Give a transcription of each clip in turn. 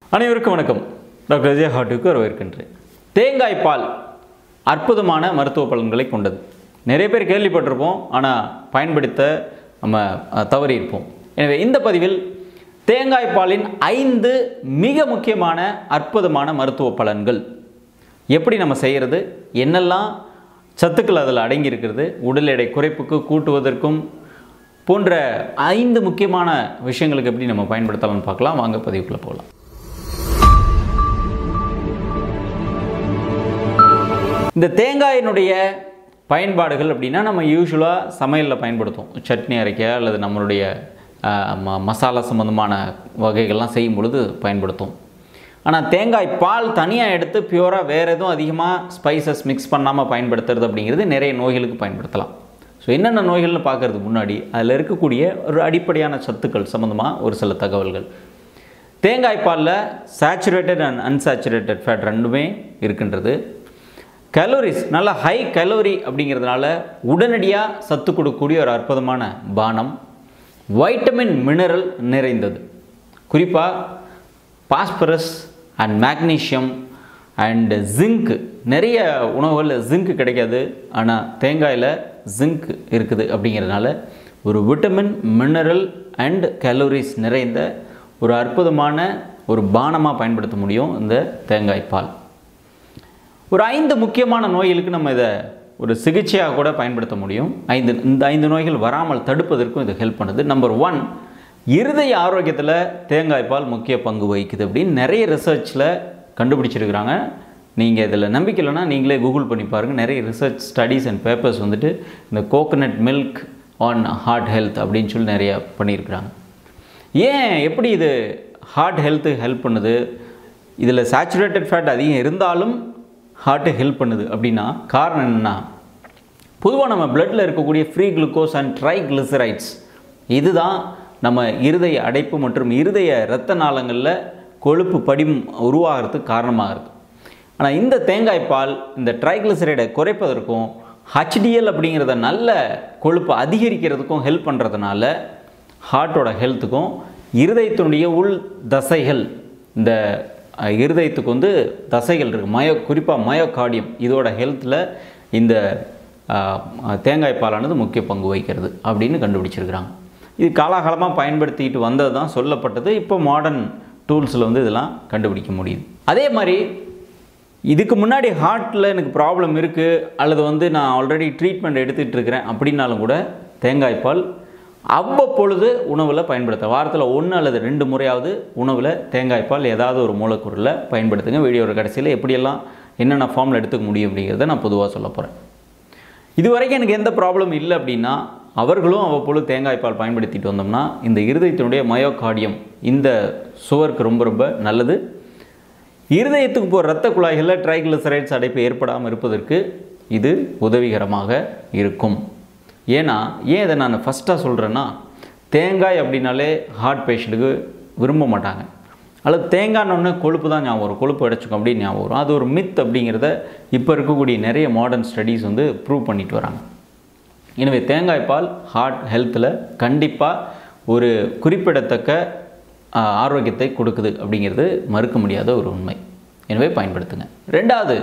அனைவருக்கும் வணக்கம் டாக்டர் விஜய் ஹாட்டுக்கு வரவேற்கின்றேன் தேங்காய் பால் அற்புதமான மருத்துவ பலன்களை கொண்டது நிறைய பேர் கேள்விப்பட்டிருப்போம் ஆனால் பயன்படுத்த நம்ம அஹ், தவறி இருப்போம் எனவே இந்த பதிவில் தேங்காய் பாலின் ஐந்து மிக முக்கியமான அற்புதமான மருத்துவ பலன்கள் எப்படி நம்ம செய்கிறது என்னெல்லாம் சத்துக்கள் அதில் அடங்கி இருக்கிறது உடல் எடை குறைப்புக்கு கூட்டுவதற்கும் போன்ற ஐந்து முக்கியமான விஷயங்களுக்கு எப்படி நம்ம பயன்படுத்தலாம்னு பார்க்கலாம் வாங்க பதிவுக்குள்ளே போகலாம் இந்த தேங்காயினுடைய பயன்பாடுகள் அப்படின்னா நம்ம யூஸ்வலாக சமையலில் பயன்படுத்துவோம் சட்னி அரைக்க அல்லது நம்மளுடைய ஆஹ், ம- மசாலா சம்மந்தமான வகைகள்லாம் செய்யும் பொழுது பயன்படுத்துவோம் ஆனால் தேங்காய் பால் தனியாக எடுத்து பியூராக வேறு எதுவும் அதிகமாக ஸ்பைசஸ் மிக்ஸ் பண்ணாமல் பயன்படுத்துறது அப்படிங்கிறது நிறைய நோய்களுக்கு பயன்படுத்தலாம் ஸோ என்னென்ன நோய்கள்னு பார்க்கறதுக்கு முன்னாடி அதில் இருக்கக்கூடிய ஒரு அடிப்படையான சத்துக்கள் சம்மந்தமாக ஒரு சில தகவல்கள் தேங்காய் பாலில் சேச்சுரேட்டட் அண்ட் அன்சாச்சுரேட்டட் ஃபேட் ரெண்டுமே இருக்கின்றது கலோரிஸ் நல்ல ஹை கலோரி அப்படிங்கிறதுனால உடனடியாக சத்து கொடுக்கக்கூடிய ஒரு அற்புதமான பானம் வைட்டமின் மினரல் நிறைந்தது குறிப்பாக phosphorus and magnesium and zinc நிறைய உணவுகளில் ஜிங்க் கிடைக்காது ஆனால் தேங்காயில் ஜிங்க் இருக்குது அப்படிங்கிறதுனால ஒரு விட்டமின் மினரல் அண்ட் கலோரிஸ் நிறைந்த ஒரு அற்புதமான ஒரு பானமாக பயன்படுத்த முடியும் இந்த தேங்காய் பால் ஒரு ஐந்து முக்கியமான நோய்களுக்கு நம்ம இதை ஒரு சிகிச்சையாக கூட பயன்படுத்த முடியும் ஐந்து இந்த ஐந்து நோய்கள் வராமல் தடுப்பதற்கும் இது ஹெல்ப் பண்ணுது நம்பர் ஒன் இருதய ஆரோக்கியத்தில் தேங்காய் பால் முக்கிய பங்கு வகிக்குது அப்படின்னு நிறைய ரிசர்ச்சில் கண்டுபிடிச்சிருக்கிறாங்க நீங்கள் இதில் நம்பிக்கை இல்லைன்னா நீங்களே கூகுள் பண்ணி பாருங்கள் நிறைய ரிசர்ச் ஸ்டடீஸ் அண்ட் பேப்பர்ஸ் வந்துட்டு இந்த coconut milk on heart health அப்படின்னு சொல்லி நிறைய பண்ணியிருக்கிறாங்க ஏன் எப்படி இது ஹார்ட் ஹெல்த்து ஹெல்ப் பண்ணுது இதில் சேச்சுரேட்டட் ஃபேட் அதிகம் இருந்தாலும் ஹார்ட்டு ஹெல்ப் பண்ணுது அப்படின்னா காரணம் என்னென்னா பொதுவாக நம்ம பிளட்டில் இருக்கக்கூடிய ஃப்ரீ குளுக்கோஸ் அண்ட் ட்ரைக்ளிசரைட்ஸ் இதுதான் நம்ம இருதய அடைப்பு மற்றும் இருதய இரத்த நாளங்களில் கொழுப்பு படிம் உருவாகிறதுக்கு காரணமாக இருக்குது ஆனால் இந்த தேங்காய் பால் இந்த ட்ரைக்ளிசரைடை குறைப்பதற்கும் ஹச்டிஎல் அப்படிங்கிறத நல்ல கொழுப்பை அதிகரிக்கிறதுக்கும் ஹெல்ப் பண்ணுறதுனால ஹார்ட்டோட ஹெல்த்துக்கும் இருதயத்தினுடைய உள் தசைகள் இந்த அஹ், இருதயத்துக்கு வந்து தசைகள் இருக்குது மயோ குறிப்பாக மயோகார்டியம் இதோட ஹெல்த்தில் இந்த அஹ், தேங்காய் பாலானது முக்கிய பங்கு வகிக்கிறது அப்படின்னு கண்டுபிடிச்சிருக்கிறாங்க இது காலாகாலமாக பயன்படுத்திட்டு வந்தது தான் சொல்லப்பட்டது இப்போ மாடர்ன் டூல்ஸில் வந்து இதெல்லாம் கண்டுபிடிக்க முடியுது அதே மாதிரி இதுக்கு முன்னாடி ஹார்ட்டில் எனக்கு ப்ராப்ளம் இருக்குது அல்லது வந்து நான் ஆல்ரெடி ட்ரீட்மெண்ட் எடுத்துகிட்டு இருக்கிறேன் அப்படின்னாலும் கூட தேங்காய் பால் அவ்வப்பொழுது உணவில் பயன்படுத்த வாரத்தில் ஒன்று அல்லது ரெண்டு முறையாவது உணவில் தேங்காய் பால் ஏதாவது ஒரு மூலக்கூறில் பயன்படுத்துங்க வீடியோட கடைசியில் எப்படியெல்லாம் என்னென்ன ஃபார்மில் எடுத்துக்க முடியும் அப்படிங்கிறத நான் பொதுவாக சொல்ல போகிறேன் இது வரைக்கும் எனக்கு எந்த ப்ராப்ளம் இல்லை அப்படின்னா அவர்களும் அவ்வப்பொழுது தேங்காய் பால் பயன்படுத்திட்டு வந்தோம்னா இந்த இருதயத்தினுடைய மயோகார்டியம் இந்த சுவருக்கு ரொம்ப ரொம்ப நல்லது இருதயத்துக்கு போகிற இரத்த குழாய்களில் ட்ரைக்ளிசரைட்ஸ் அடைப்பு ஏற்படாமல் இருப்பதற்கு இது உதவிகரமாக இருக்கும் ஏன்னா ஏன் இதை நான் ஃபஸ்ட்டாக சொல்கிறேன்னா தேங்காய் அப்படின்னாலே ஹார்ட் பேஷண்ட்டுக்கு விரும்ப மாட்டாங்க அல்லது தேங்காய்னொன்னே கொழுப்பு தான் ஞாபகம் வரும் கொழுப்பு அடைச்சிக்கும் அப்படின்னு ஞாபகம் வரும் அது ஒரு மித் அப்படிங்கிறத இப்போ இருக்கக்கூடிய நிறைய மாடர்ன் ஸ்டடீஸ் வந்து ப்ரூவ் பண்ணிட்டு வராங்க எனவே தேங்காய் பால் ஹார்ட் ஹெல்த்தில் கண்டிப்பாக ஒரு குறிப்பிடத்தக்க ஆ, ஆரோக்கியத்தை கொடுக்குது அப்படிங்கிறது மறுக்க முடியாத ஒரு உண்மை எனவே பயன்படுத்துங்க ரெண்டாவது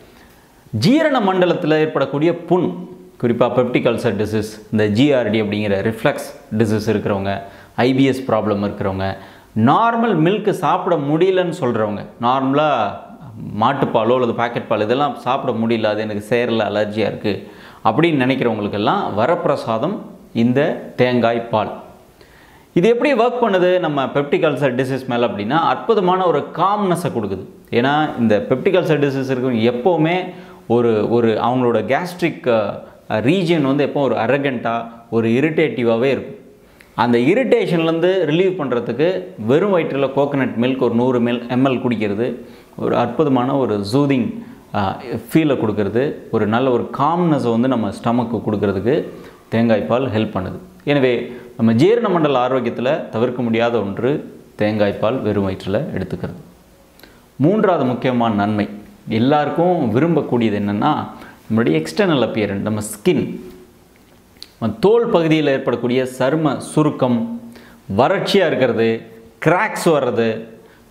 ஜீரண மண்டலத்தில் ஏற்படக்கூடிய புண் குறிப்பாக பெப்டிக் அல்சர் டிசீஸ் இந்த ஜிஆர்டி அப்படிங்கிற ரிஃப்ளெக்ஸ் டிசீஸ் இருக்கிறவங்க ஐபிஎஸ் ப்ராப்ளம் இருக்கிறவங்க நார்மல் மில்க் சாப்பிட முடியலன்னு சொல்கிறவங்க நார்மலாக மாட்டுப்பாலோ அல்லது பாக்கெட் பால் இதெல்லாம் சாப்பிட முடியல அது எனக்கு சேரல அலர்ஜியாக இருக்குது அப்படின்னு நினைக்கிறவங்களுக்கெல்லாம் வரப்பிரசாதம் இந்த தேங்காய் பால் இது எப்படி ஒர்க் பண்ணுது நம்ம பெப்டிக் அல்சர் டிசீஸ் மேலே அப்படின்னா அற்புதமான ஒரு காம்னஸை கொடுக்குது ஏன்னா இந்த பெப்டிக் அல்சர் டிசீஸ் இருக்கவங்க எப்போவுமே ஒரு ஒரு அவங்களோட கேஸ்ட்ரிக் ரீஜன் வந்து எப்போ ஒரு அரகண்ட்டாக ஒரு இரிட்டேட்டிவாகவே இருக்கும் அந்த இரிட்டேஷன்லேருந்து ரிலீவ் பண்ணுறதுக்கு வெறும் வயிற்றில் கோகனட் மில்க் ஒரு நூறு மில் எம்எல் குடிக்கிறது ஒரு அற்புதமான ஒரு ஜூதிங் ஃபீலை கொடுக்கறது ஒரு நல்ல ஒரு காம்னஸை வந்து நம்ம ஸ்டமக்கு கொடுக்கறதுக்கு தேங்காய் பால் ஹெல்ப் பண்ணுது எனவே நம்ம ஜீரண மண்டல ஆரோக்கியத்தில் தவிர்க்க முடியாத ஒன்று தேங்காய் பால் வெறும் வயிற்றில் எடுத்துக்கிறது மூன்றாவது முக்கியமான நன்மை எல்லாருக்கும் விரும்பக்கூடியது என்னென்னா நம்மளுடைய எக்ஸ்டர்னல் அப்பியரன் நம்ம ஸ்கின் தோல் பகுதியில் ஏற்படக்கூடிய சரும சுருக்கம் வறட்சியாக இருக்கிறது கிராக்ஸ் வர்றது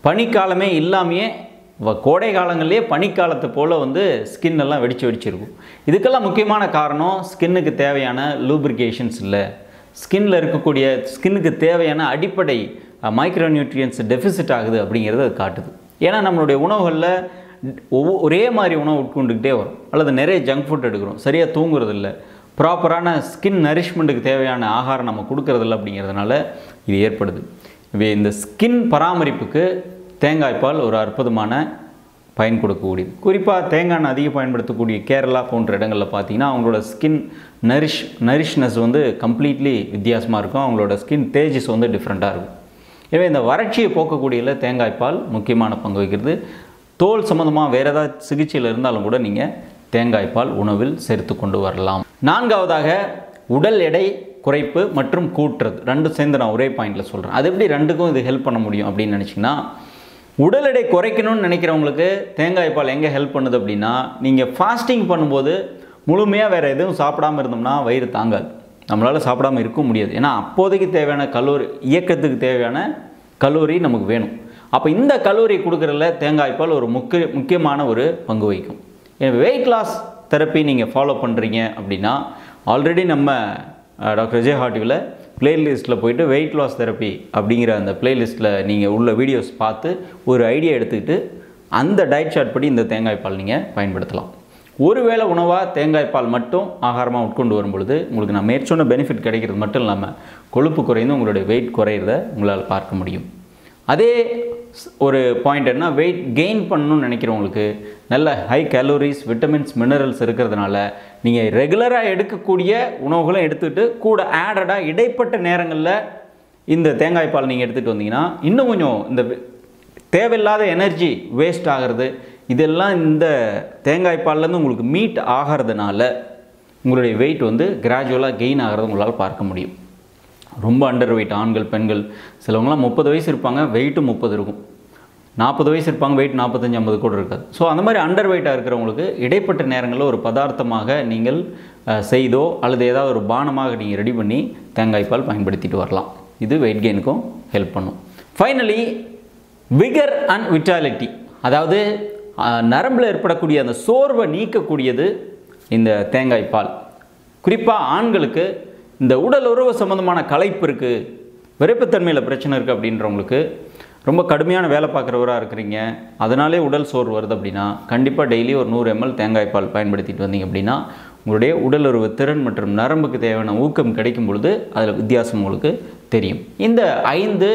பனிக்காலமே இல்லாமையே வ- கோடை காலங்கள்லேயே பனிக்காலத்தை போல் வந்து ஸ்கின் எல்லாம் வெடிச்சு வெடிச்சிருக்கும் இதுக்கெல்லாம் முக்கியமான காரணம் ஸ்கின்னுக்கு தேவையான லூப்ரிகேஷன்ஸ் இல்லை ஸ்கின்ல இருக்கக்கூடிய ஸ்கின்னுக்கு தேவையான அடிப்படை மைக்ரோ நியூட்ரியன்ஸ் டெஃபிசிட் ஆகுது அப்படிங்கிறது அது காட்டுது ஏன்னா நம்மளுடைய உணவுகளில் ஒவ்வொ ஒரே மாதிரி உணவு உட்கொண்டுக்கிட்டே வரும் அல்லது நிறைய ஜங்க் ஃபுட் எடுக்கிறோம் சரியாக தூங்குறது இல்லை ப்ராப்பரான ஸ்கின் நரிஷ்மெண்ட்டுக்கு தேவையான ஆகாரம் நம்ம கொடுக்கறதில்ல அப்படிங்கிறதுனால இது ஏற்படுது இவை இந்த ஸ்கின் பராமரிப்புக்கு தேங்காய் பால் ஒரு அற்புதமான பயன் கொடுக்கக்கூடியது குறிப்பாக தேங்காய் எண்ணெய் அதிகம் பயன்படுத்தக்கூடிய கேரளா போன்ற இடங்களில் பார்த்தீங்கன்னா அவங்களோட ஸ்கின் நரிஷ் நரிஷ்னஸ் வந்து கம்ப்ளீட்லி வித்தியாசமாக இருக்கும் அவங்களோட ஸ்கின் தேஜஸ் வந்து டிஃப்ரெண்ட்டாக இருக்கும் எனவே இந்த வறட்சியை போக்கக்கூடியதில் தேங்காய் பால் முக்கியமான பங்கு வகிக்கிறது தோல் சம்மந்தமாக வேறு ஏதாவது சிகிச்சையில் இருந்தாலும் கூட நீங்கள் தேங்காய் பால் உணவில் சேர்த்து கொண்டு வரலாம் நான்காவதாக உடல் எடை குறைப்பு மற்றும் கூட்டுறது ரெண்டும் சேர்ந்து நான் ஒரே பாயிண்டில் சொல்கிறேன் அது எப்படி ரெண்டுக்கும் இது ஹெல்ப் பண்ண முடியும் அப்படின்னு நினச்சிங்கன்னா உடல் எடை குறைக்கணும்னு நினைக்கிறவங்களுக்கு தேங்காய் பால் எங்கே ஹெல்ப் பண்ணுது அப்படின்னா நீங்கள் ஃபாஸ்டிங் பண்ணும்போது முழுமையாக வேறு எதுவும் சாப்பிடாம இருந்தோம்னா வயிறு தாங்காது நம்மளால் சாப்பிடாம இருக்க முடியாது ஏன்னா அப்போதைக்கு தேவையான கலோரி இயக்கத்துக்கு தேவையான கலோரி நமக்கு வேணும் அப்போ இந்த கலோரி கொடுக்குறதுல தேங்காய் பால் ஒரு முக்கிய முக்கியமான ஒரு பங்கு வகிக்கும் வெயிட் லாஸ் தெரப்பி நீங்கள் ஃபாலோ பண்ணுறீங்க அப்படின்னா ஆல்ரெடி நம்ம அஹ், டாக்டர் விஜய் ஹாட்டிவில் பிளேலிஸ்ட்டில் போயிட்டு வெயிட் லாஸ் தெரப்பி அப்படிங்கிற அந்த பிளேலிஸ்ட்டில் நீங்கள் உள்ள வீடியோஸ் பார்த்து ஒரு ஐடியா எடுத்துக்கிட்டு அந்த டயட் சார்ட் படி இந்த தேங்காய் பால் நீங்கள் பயன்படுத்தலாம் ஒருவேளை உணவாக தேங்காய் பால் மட்டும் ஆகாரமாக உட்கொண்டு வரும் பொழுது உங்களுக்கு நான் மேற்சொன்ன பெனிஃபிட் கிடைக்கிறது மட்டும் இல்லாமல் கொழுப்பு குறைந்து உங்களுடைய வெயிட் குறையிறத உங்களால் பார்க்க முடியும் அதே ஸ்- ஒரு பாயிண்ட் என்ன வெயிட் கெயின் பண்ணணும்னு நினைக்கிறவங்களுக்கு நல்ல ஹை கேலோரிஸ் விட்டமின்ஸ் மினரல்ஸ் இருக்கிறதுனால நீங்கள் ரெகுலராக எடுக்கக்கூடிய உணவுகளும் எடுத்துக்கிட்டு கூட ஆடடாக இடைப்பட்ட நேரங்களில் இந்த தேங்காய் பால் நீங்கள் எடுத்துகிட்டு வந்தீங்கன்னா இன்னும் கொஞ்சம் இந்த வெ- தேவையில்லாத எனர்ஜி வேஸ்ட் ஆகிறது இதெல்லாம் இந்த தேங்காய் பால்லேருந்து உங்களுக்கு மீட் ஆகிறதுனால உங்களுடைய வெயிட் வந்து கிராஜுவலாக கெயின் ஆகிறத உங்களால் பார்க்க முடியும் ரொம்ப அண்டர் வெயிட் ஆண்கள் பெண்கள் சிலவங்களாம் முப்பது வயசு இருப்பாங்க வெயிட்டும் முப்பது இருக்கும் நாற்பது வயசு இருப்பாங்க வெயிட் நாற்பத்தஞ்சு ஐம்பது கூட இருக்காது ஸோ அந்த மாதிரி அண்டர் வெயிட்டாக இருக்கிறவங்களுக்கு இடைப்பட்ட நேரங்களில் ஒரு பதார்த்தமாக நீங்கள் அஹ், செய்தோ அல்லது ஏதாவது ஒரு பானமாக நீங்கள் ரெடி பண்ணி தேங்காய் பால் பயன்படுத்திட்டு வரலாம் இது வெயிட் கெயினுக்கும் ஹெல்ப் பண்ணும் ஃபைனலி விகர் அண்ட் விட்டாலிட்டி அதாவது அஹ், நரம்புல ஏற்படக்கூடிய அந்த சோர்வை நீக்கக்கூடியது இந்த தேங்காய் பால் குறிப்பாக ஆண்களுக்கு இந்த உடல் உறவு சம்மந்தமான களைப்பு இருக்குது விரைப்புத்தன்மையில் பிரச்சனை இருக்குது அப்படின்றவங்களுக்கு ரொம்ப கடுமையான வேலை பார்க்குறவராக இருக்கிறீங்க அதனாலே உடல் சோர்வு வருது அப்படின்னா கண்டிப்பாக டெய்லி ஒரு நூறு எம்எல் தேங்காய் பால் பயன்படுத்திட்டு வந்தீங்க அப்படின்னா உங்களுடைய உடல் உறவு திறன் மற்றும் நரம்புக்கு தேவையான ஊக்கம் கிடைக்கும் பொழுது அதில் வித்தியாசம் உங்களுக்கு தெரியும் இந்த ஐந்து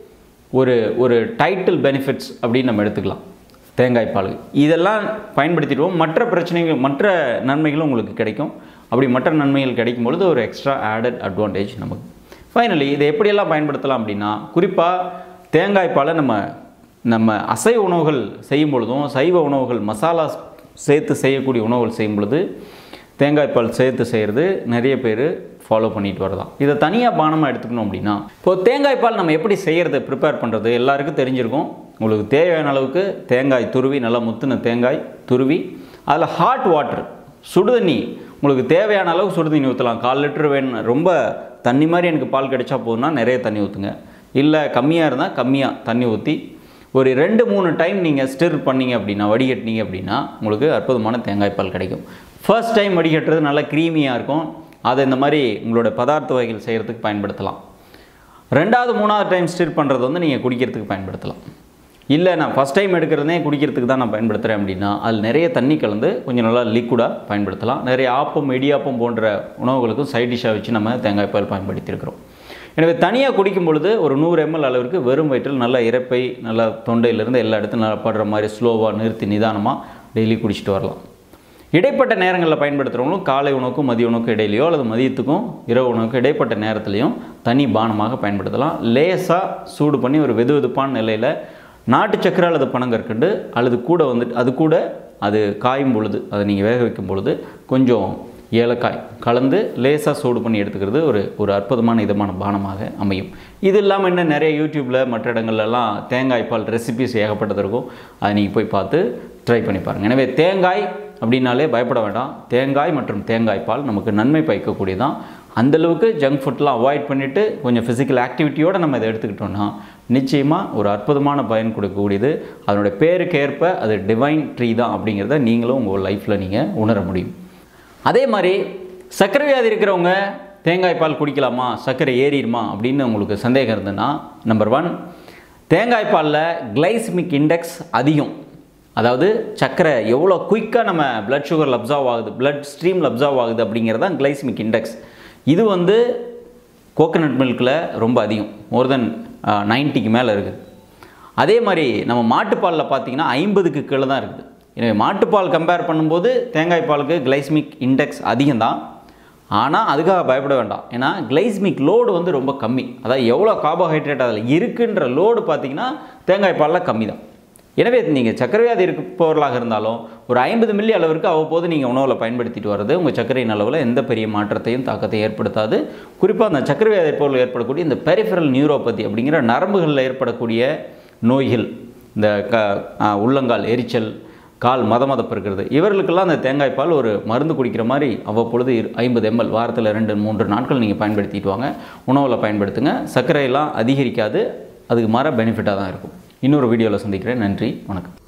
ஒரு ஒரு டைட்டில் பெனிஃபிட்ஸ் அப்படின்னு நம்ம எடுத்துக்கலாம் தேங்காய் பால் இதெல்லாம் பயன்படுத்திடுவோம் மற்ற பிரச்சனைகள் மற்ற நன்மைகளும் உங்களுக்கு கிடைக்கும் அப்படி மற்ற நன்மைகள் கிடைக்கும் பொழுது ஒரு எக்ஸ்ட்ரா ஆடட் அட்வான்டேஜ் நமக்கு ஃபைனலி இதை எப்படியெல்லாம் பயன்படுத்தலாம் அப்படின்னா குறிப்பாக தேங்காய் பாலை நம்ம நம்ம அசைவ உணவுகள் செய்யும் பொழுதும் சைவ உணவுகள் மசாலா சேர்த்து செய்யக்கூடிய உணவுகள் செய்யும் பொழுது தேங்காய் பால் சேர்த்து செய்கிறது நிறைய பேர் ஃபாலோ பண்ணிட்டு வரலாம் இதை தனியாக பானமாக எடுத்துக்கணும் அப்படின்னா இப்போ தேங்காய் பால் நம்ம எப்படி செய்கிறது ப்ரிப்பேர் பண்ணுறது எல்லாருக்கும் தெரிஞ்சிருக்கும் உங்களுக்கு தேவையான அளவுக்கு தேங்காய் துருவி நல்லா முத்துன தேங்காய் துருவி அதில் ஹாட் வாட்டர் சுடுதண்ணி உங்களுக்கு தேவையான அளவுக்கு சுடுதண்ணி ஊற்றலாம் கால் லிட்டர் வேணும் ரொம்ப தண்ணி மாதிரி எனக்கு பால் கிடைச்சா போதும்னா நிறைய தண்ணி ஊற்றுங்க இல்லை கம்மியாக இருந்தால் கம்மியாக தண்ணி ஊற்றி ஒரு ரெண்டு மூணு டைம் நீங்கள் ஸ்டிர் பண்ணீங்க அப்படின்னா வடிகட்டினீங்க அப்படின்னா உங்களுக்கு அற்புதமான தேங்காய் பால் கிடைக்கும் ஃபர்ஸ்ட் டைம் வடிகட்டுறது நல்லா க்ரீமியாக இருக்கும் அதை இந்த மாதிரி உங்களோட பதார்த்த வகைகள் செய்கிறதுக்கு பயன்படுத்தலாம் ரெண்டாவது மூணாவது டைம் ஸ்டிர் பண்ணுறது வந்து நீங்கள் குடிக்கிறதுக்கு பயன்படுத்தலாம் இல்லை நான் ஃபஸ்ட் டைம் எடுக்கிறதே குடிக்கிறதுக்கு தான் நான் பயன்படுத்துகிறேன் அப்படின்னா அதில் நிறைய தண்ணி கலந்து கொஞ்சம் நல்லா லிக்விடாக பயன்படுத்தலாம் நிறைய ஆப்பம் இடியாப்பம் போன்ற உணவுகளுக்கும் சைட் டிஷ்ஷாக வச்சு நம்ம தேங்காய் பால் பயன்படுத்தியிருக்கிறோம் எனவே தனியாக குடிக்கும் பொழுது ஒரு நூறு எம்எல் அளவிற்கு வெறும் வயிற்றில் நல்ல இறப்பை நல்லா தொண்டையிலிருந்து எல்லா இடத்துலையும் நல்லா படுற மாதிரி ஸ்லோவாக நிறுத்தி நிதானமாக டெய்லி குடிச்சிட்டு வரலாம் இடைப்பட்ட நேரங்களில் பயன்படுத்துகிறவங்களும் காலை உணவுக்கும் மதிய உணவுக்கும் இடையிலையோ அல்லது மதியத்துக்கும் இரவு உணவுக்கும் இடைப்பட்ட நேரத்துலையும் தனி பானமாக பயன்படுத்தலாம் லேசாக சூடு பண்ணி ஒரு வெது வெதுப்பான நிலையில் நாட்டு சக்கரை அல்லது பனங்கற்கண்டு அல்லது கூட வந்துட்டு அது கூட அது காயும் பொழுது அதை நீங்கள் வேக வைக்கும் பொழுது கொஞ்சம் ஏலக்காய் கலந்து லேசாக சூடு பண்ணி எடுத்துக்கிறது ஒரு ஒரு அற்புதமான இதமான பானமாக அமையும் இது இல்லாமல் இன்னும் நிறைய யூடியூப்பில் மற்ற இடங்கள்லாம் தேங்காய் பால் ரெசிபிஸ் ஏகப்பட்டது இருக்கும் அதை நீங்கள் போய் பார்த்து ட்ரை பண்ணி பாருங்கள் எனவே தேங்காய் அப்படின்னாலே பயப்பட வேண்டாம் தேங்காய் மற்றும் தேங்காய் பால் நமக்கு நன்மை பயக்கக்கூடியதான் அந்தளவுக்கு ஜங்க் ஃபுட்லாம் அவாய்ட் பண்ணிவிட்டு கொஞ்சம் ஃபிசிக்கல் ஆக்டிவிட்டியோடு நம்ம இதை எடுத்துக்கிட்டோம்னா நிச்சயமாக ஒரு அற்புதமான பயன் கொடுக்கக்கூடியது அதனுடைய பேருக்கு ஏற்ப அது டிவைன் ட்ரீ தான் அப்படிங்கிறத நீங்களும் உங்கள் லைஃப்பில் நீங்கள் உணர முடியும் அதே மாதிரி சர்க்கரை வியாதி இருக்கிறவங்க தேங்காய் பால் குடிக்கலாமா சர்க்கரை ஏறிடுமா அப்படின்னு உங்களுக்கு சந்தேகம் இருந்ததுன்னா நம்பர் ஒன் தேங்காய் பாலில் கிளைசிமிக் இண்டெக்ஸ் அதிகம் அதாவது சர்க்கரை எவ்வளோ குயிக்காக நம்ம பிளட் சுகரில் அப்சர்வ் ஆகுது பிளட் ஸ்ட்ரீமில் அப்சர்வ் ஆகுது அப்படிங்கிறது தான் கிளைசிமிக் இண்டெக்ஸ் இது வந்து கோகனட் மில்கில் ரொம்ப அதிகம் மோர் தென் நைன்ட்டிக்கு மேலே இருக்குது அதே மாதிரி நம்ம மாட்டுப்பாலில் பார்த்தீங்கன்னா ஐம்பதுக்கு கீழே தான் இருக்குது எனவே மாட்டுப்பால் கம்பேர் பண்ணும்போது தேங்காய் பாலுக்கு கிளைஸ்மிக் இண்டெக்ஸ் அதிகம் தான் ஆனால் அதுக்காக பயப்பட வேண்டாம் ஏன்னா கிளைஸ்மிக் லோடு வந்து ரொம்ப கம்மி அதாவது எவ்வளோ கார்போஹைட்ரேட் அதில் இருக்குன்ற லோடு பார்த்தீங்கன்னா தேங்காய் பாலில் கம்மி தான் எனவே நீங்கள் சர்க்கரை வியாதி இருப்பவர்களாக இருந்தாலும் ஒரு ஐம்பது மில்லி அளவிற்கு அவ்வப்போது நீங்கள் உணவில் பயன்படுத்திட்டு வர்றது உங்கள் சர்க்கரையின் அளவில் எந்த பெரிய மாற்றத்தையும் தாக்கத்தையும் ஏற்படுத்தாது குறிப்பாக அந்த சர்க்கரை வியாதி போல் ஏற்படக்கூடிய இந்த பெரிஃபரல் நியூரோபதி அப்படிங்கிற நரம்புகளில் ஏற்படக்கூடிய நோய்கள் இந்த க ஆ, உள்ளங்கால் எரிச்சல் கால் மதமதப்பு இருக்கிறது இவர்களுக்கெல்லாம் அந்த தேங்காய் பால் ஒரு மருந்து குடிக்கிற மாதிரி அவ்வப்பொழுது இரு- ஐம்பது எம்எல் வாரத்தில் ரெண்டு மூன்று நாட்கள் நீங்கள் பயன்படுத்திட்டு வாங்க உணவில் பயன்படுத்துங்க சர்க்கரையெல்லாம் அதிகரிக்காது அதுக்கு மாற பெனிஃபிட்டாக தான் இருக்கும் இன்னொரு வீடியோவில் சந்திக்கிறேன் நன்றி வணக்கம்